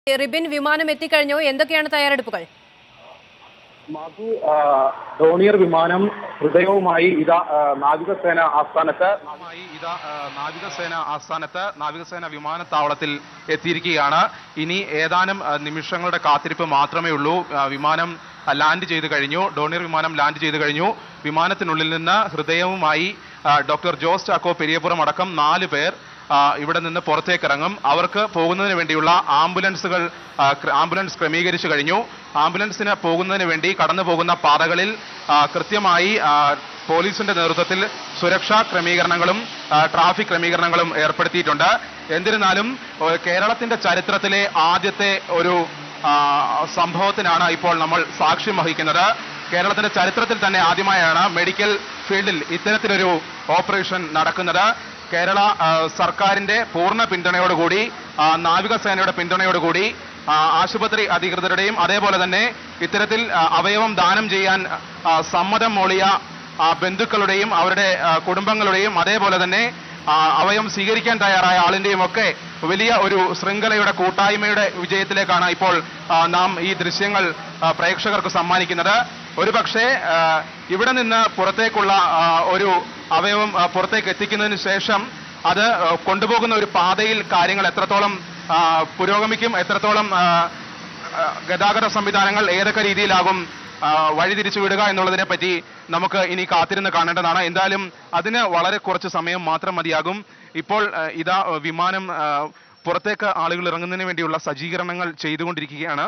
റിബിൻ വിമാനം എത്തിക്കഴിഞ്ഞോ എന്തൊക്കെയാണ് തയ്യാറെടുപ്പുകൾ മധു ആ, ഡോണിയർ വിമാനം ഹൃദയവുമായി ഇതാ ആ, നാവികസേന ആസ്ഥാനത്ത് ഇതാ ആ, നാവികസേന ആസ്ഥാനത്ത് നാവികസേന വിമാനത്താവളത്തിൽ എത്തിയിരിക്കുകയാണ് ഇനി ഏതാനും ആ, നിമിഷങ്ങളുടെ കാത്തിരിപ്പ് മാത്രമേ ഉള്ളൂ ആ, വിമാനം ആ, ലാൻഡ് ചെയ്ത് കഴിഞ്ഞു ഡോണിയർ വിമാനം ലാൻഡ് ചെയ്ത് കഴിഞ്ഞു വിമാനത്തിനുള്ളിൽ നിന്ന് ഹൃദയവുമായി ആ, ഡോക്ടർ ജോസ് ചാക്കോ പെരിയപുറം അടക്കം നാല് പേർ ആ, ഇവിടെ നിന്ന് പുറത്തേക്ക് ഇറങ്ങും അവർക്ക് പോകുന്നതിന് വേണ്ടിയുള്ള ആംബുലൻസുകൾ ആ, ക്ര- ആംബുലൻസ് ക്രമീകരിച്ചു കഴിഞ്ഞു ആംബുലൻസിന് പോകുന്നതിന് വേണ്ടി കടന്നു പോകുന്ന പാതകളിൽ ആ, കൃത്യമായി ആ, പോലീസിന്റെ നേതൃത്വത്തിൽ സുരക്ഷാ ക്രമീകരണങ്ങളും ആ, ട്രാഫിക് ക്രമീകരണങ്ങളും ഏർപ്പെടുത്തിയിട്ടുണ്ട് എന്നിരുന്നാലും ഓ, കേരളത്തിന്റെ ചരിത്രത്തിലെ ആദ്യത്തെ ഒരു ആ, സംഭവത്തിനാണ് ഇപ്പോൾ നമ്മൾ സാക്ഷ്യം വഹിക്കുന്നത് കേരളത്തിന്റെ ചരിത്രത്തിൽ തന്നെ ആദ്യമായാണ് മെഡിക്കൽ ഫീൽഡിൽ ഇത്തരത്തിലൊരു ഓപ്പറേഷൻ നടക്കുന്നത് കേരള ആ, സർക്കാരിന്റെ പൂർണ്ണ പിന്തുണയോടുകൂടി ആ, നാവികസേനയുടെ പിന്തുണയോടുകൂടി ആ, ആശുപത്രി അധികൃതരുടെയും അതേപോലെ തന്നെ ഇത്തരത്തിൽ ആ, അവയവം ദാനം ചെയ്യാൻ ആ, സമ്മതം മൂളിയ ആ, ബന്ധുക്കളുടെയും അവരുടെ ആ, കുടുംബങ്ങളുടെയും അതേപോലെ തന്നെ ആ, അവയവം സ്വീകരിക്കാൻ തയ്യാറായ ആളിന്റെയും ഒക്കെ വലിയ ഒരു ശൃംഖലയുടെ കൂട്ടായ്മയുടെ വിജയത്തിലേക്കാണ് ഇപ്പോൾ ആ, നാം ഈ ദൃശ്യങ്ങൾ ആ, പ്രേക്ഷകർക്ക് സമ്മാനിക്കുന്നത് ഒരുപക്ഷെ ആ, ഇവിടെ നിന്ന് പുറത്തേക്കുള്ള ആ, ഒരു അവയവം ആ, പുറത്തേക്ക് എത്തിക്കുന്നതിന് ശേഷം അത് ആ, കൊണ്ടുപോകുന്ന ഒരു പാതയിൽ കാര്യങ്ങൾ എത്രത്തോളം ആ, പുരോഗമിക്കും എത്രത്തോളം ആ, ആ, ഗതാഗത സംവിധാനങ്ങൾ ഏതൊക്കെ രീതിയിലാകും ആ, വഴിതിരിച്ചു വിടുക എന്നുള്ളതിനെ പറ്റി നമുക്ക് ഇനി കാത്തിരുന്ന് കാണേണ്ടതാണ് എന്തായാലും അതിന് വളരെ കുറച്ച് സമയം മാത്രം മതിയാകും ഇപ്പോൾ ആ, ഇതാ ആ, വിമാനം ആ, പുറത്തേക്ക് ആളുകൾ ഇറങ്ങുന്നതിന് വേണ്ടിയുള്ള സജ്ജീകരണങ്ങൾ ചെയ്തുകൊണ്ടിരിക്കുകയാണ്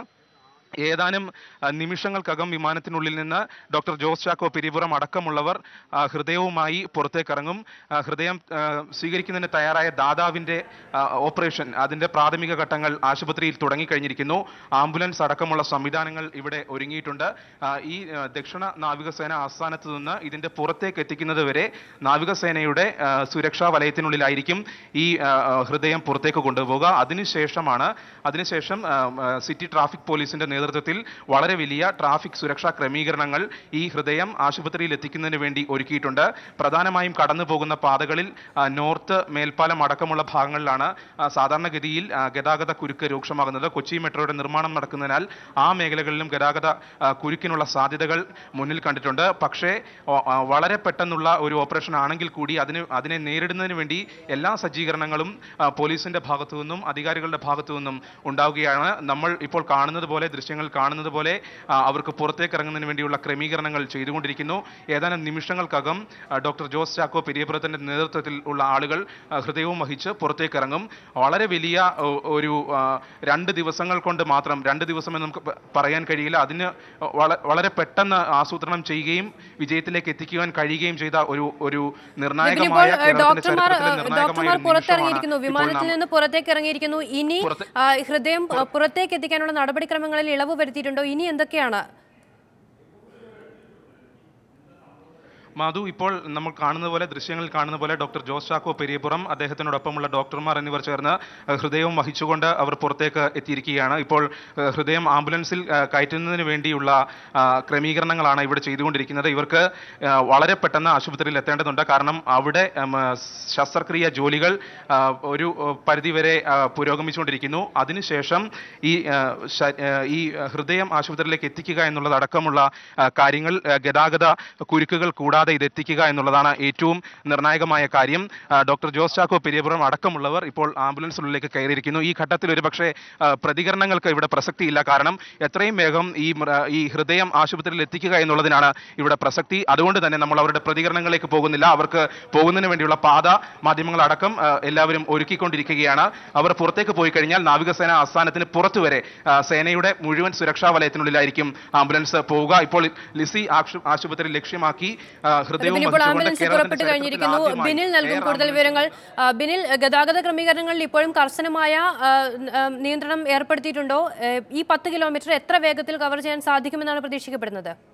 ഏതാനും ആ, നിമിഷങ്ങൾക്കകം വിമാനത്തിനുള്ളിൽ നിന്ന് ഡോക്ടർ ജോസ് ചാക്കോ പെരിപുറം അടക്കമുള്ളവർ ആ, ഹൃദയവുമായി പുറത്തേക്കിറങ്ങും ആ, ഹൃദയം ആ, സ്വീകരിക്കുന്നതിന് തയ്യാറായ ദാതാവിന്റെ ആ, ഓപ്പറേഷൻ അതിന്റെ പ്രാഥമിക ഘട്ടങ്ങൾ ആശുപത്രിയിൽ തുടങ്ങിക്കഴിഞ്ഞിരിക്കുന്നു ആംബുലൻസ് അടക്കമുള്ള സംവിധാനങ്ങൾ ഇവിടെ ഒരുങ്ങിയിട്ടുണ്ട് ആ, ഈ ആ, ദക്ഷിണ നാവികസേന ആസ്ഥാനത്ത് നിന്ന് ഇതിന്റെ പുറത്തേക്ക് എത്തിക്കുന്നത് വരെ നാവികസേനയുടെ ആ, സുരക്ഷാ വലയത്തിനുള്ളിലായിരിക്കും ഈ ആ, ആ, ഹൃദയം പുറത്തേക്ക് കൊണ്ടുപോകുക അതിനുശേഷമാണ് അതിനുശേഷം ആ, ആ, സിറ്റി ട്രാഫിക് പോലീസിന്റെ നേതൃത്വത്തിൽ വളരെ വലിയ ട്രാഫിക് സുരക്ഷാ ക്രമീകരണങ്ങൾ ഈ ഹൃദയം ആശുപത്രിയിൽ എത്തിക്കുന്നതിന് വേണ്ടി ഒരുക്കിയിട്ടുണ്ട് പ്രധാനമായും കടന്നു പോകുന്ന പാതകളിൽ ആ, നോർത്ത് മേൽപ്പാലം അടക്കമുള്ള ഭാഗങ്ങളിലാണ് ആ, സാധാരണഗതിയിൽ ആ, ഗതാഗത കുരുക്ക് രൂക്ഷമാകുന്നത് കൊച്ചി മെട്രോയുടെ നിർമ്മാണം നടക്കുന്നതിനാൽ ആ മേഖലകളിലും ഗതാഗത ആ, കുരുക്കിനുള്ള സാധ്യതകൾ മുന്നിൽ കണ്ടിട്ടുണ്ട് പക്ഷേ ഓ, ആ, വളരെ പെട്ടെന്നുള്ള ഒരു ഓപ്പറേഷൻ ആണെങ്കിൽ കൂടി അതിന് അതിനെ നേരിടുന്നതിന് വേണ്ടി എല്ലാ സജ്ജീകരണങ്ങളും ആ, പോലീസിന്റെ ഭാഗത്തു നിന്നും അധികാരികളുടെ ഭാഗത്തു നിന്നും ഉണ്ടാവുകയാണ് നമ്മൾ ഇപ്പോൾ കാണുന്നത് പോലെ ദൃശ്യങ്ങൾ കാണുന്നത് പോലെ ആ, അവർക്ക് പുറത്തേക്ക് ഇറങ്ങുന്നതിന് വേണ്ടിയുള്ള ക്രമീകരണങ്ങൾ ചെയ്തുകൊണ്ടിരിക്കുന്നു ഏതാനും നിമിഷങ്ങൾക്കകം ആ, ഡോക്ടർ ജോസ് ചാക്കോ പെരിയപുരത്തിന്റെ നേതൃത്വത്തിൽ ഉള്ള ആളുകൾ ആ, ഹൃദയവും വഹിച്ച് പുറത്തേക്ക് ഇറങ്ങും വളരെ വലിയ ഒ- ഒരു ആ, രണ്ട് ദിവസങ്ങൾ കൊണ്ട് മാത്രം രണ്ട് ദിവസം എന്ന് നമുക്ക് പ- പറയാൻ കഴിയില്ല അതിന് വള- വളരെ പെട്ടെന്ന് ആസൂത്രണം ചെയ്യുകയും വിജയത്തിലേക്ക് എത്തിക്കുവാൻ കഴിയുകയും ചെയ്ത ഒരു ഒരു ഇതിനിപ്പോൾ നിർണായകമായ ഏഹ്, കേരളത്തിന്റെ ഡോക്ടർമാർ ചരിത്രത്തിലെ ഏഹ്, നിർണായകമായ ഡോക്ടർമാർ ഒരു പുറത്തിറങ്ങിയിരിക്കുന്നു നിമിഷമാണ് ഇപ്പോൾ വിമാനത്തിൽ നാം നിന്ന് പുറത്തേക്ക് ഇറങ്ങിയിരിക്കുന്നു ഇനി പുറത്ത് ആ, ഹൃദയം ആ, പുറത്തേക്ക് എത്തിക്കാനുള്ള നടപടിക്രമങ്ങളിൽ ഇളവ് വരുത്തിയിട്ടുണ്ടോ ഇനി എന്തൊക്കെയാണ് മധു ഇപ്പോൾ നമ്മൾ കാണുന്ന പോലെ ദൃശ്യങ്ങളിൽ കാണുന്ന പോലെ ഡോക്ടർ ജോസ് ചാക്കോ പെരിയപുറം അദ്ദേഹത്തിനോടൊപ്പമുള്ള ഡോക്ടർമാർ എന്നിവർ ചേർന്ന് ഏഹ്, ഹൃദയവും വഹിച്ചുകൊണ്ട് അവർ പുറത്തേക്ക് എത്തിയിരിക്കുകയാണ് ഇപ്പോൾ ഏഹ്, ഹൃദയം ആംബുലൻസിൽ ഏഹ്, കയറ്റുന്നതിന് വേണ്ടിയുള്ള ആ, ക്രമീകരണങ്ങളാണ് ഇവിടെ ചെയ്തുകൊണ്ടിരിക്കുന്നത് ഇവർക്ക് ഏഹ്, വളരെ പെട്ടെന്ന് ആശുപത്രിയിൽ എത്തേണ്ടതുണ്ട് കാരണം അവിടെ ഉം, ഏഹ്, ശസ്ത്രക്രിയ ജോലികൾ ആ, ഒരു ഏഹ്, പരിധിവരെ ആ, പുരോഗമിച്ചുകൊണ്ടിരിക്കുന്നു അതിനുശേഷം ഈ ഏഹ്, ശ- ഏഹ്, ഈ ഹൃദയം ആശുപത്രിയിലേക്ക് എത്തിക്കുക എന്നുള്ളതടക്കമുള്ള ആ, കാര്യങ്ങൾ ആ, ഗതാഗത കുരുക്കുകൾ കൂടാതെ ഇത് എത്തിക്കുക എന്നുള്ളതാണ് ഏറ്റവും നിർണായകമായ കാര്യം ആ, ഡോക്ടർ ജോസ് ചാക്കോ പെരിയപുരം അടക്കമുള്ളവർ ഇപ്പോൾ ആംബുലൻസിനുള്ളിലേക്ക് കയറിയിരിക്കുന്നു ഈ ഘട്ടത്തിൽ ഒരു പക്ഷേ പ്രതികരണങ്ങൾക്ക് ഇവിടെ പ്രസക്തിയില്ല കാരണം എത്രയും വേഗം ഈ മൃ- ഈ ഹൃദയം ആശുപത്രിയിൽ എത്തിക്കുക എന്നുള്ളതിനാണ് ഇവിടെ പ്രസക്തി അതുകൊണ്ട് തന്നെ നമ്മൾ അവരുടെ പ്രതികരണങ്ങളിലേക്ക് പോകുന്നില്ല അവർക്ക് പോകുന്നതിന് വേണ്ടിയുള്ള പാത മാധ്യമങ്ങളടക്കം ആ, എല്ലാവരും ഒരുക്കിക്കൊണ്ടിരിക്കുകയാണ് അവർ പുറത്തേക്ക് പോയി കഴിഞ്ഞാൽ നാവികസേന ആസ്ഥാനത്തിന് പുറത്തു വരെ ആ, സേനയുടെ മുഴുവൻ സുരക്ഷാ വലയത്തിനുള്ളിലായിരിക്കും ആംബുലൻസ് പോവുക ഇപ്പോൾ ലിസി ആശു- ആശുപത്രി ലക്ഷ്യമാക്കി ആ, ഹൃദയവും ബിനിൽ ഇപ്പോൾ വഹിച്ചുകൊണ്ട് ആംബുലൻസ് കേരളത്തിന്റെ പുറപ്പെട്ട് ചരിത്രത്തിൽ കഴിഞ്ഞിരിക്കുന്നു ആദ്യമായി ബിനിൽ നൽകും എയർ കൂടുതൽ ആംബുലൻസ് വിവരങ്ങൾ ആ, ബിനിൽ ഗതാഗത ക്രമീകരണങ്ങളിൽ ഇപ്പോഴും കർശനമായ ആ, ആ, നിയന്ത്രണം ഏർപ്പെടുത്തിയിട്ടുണ്ടോ ഏ, ഈ പത്ത് കിലോമീറ്റർ എത്ര വേഗത്തിൽ കവർ ചെയ്യാൻ സാധിക്കുമെന്നാണ് പ്രതീക്ഷിക്കപ്പെടുന്നത്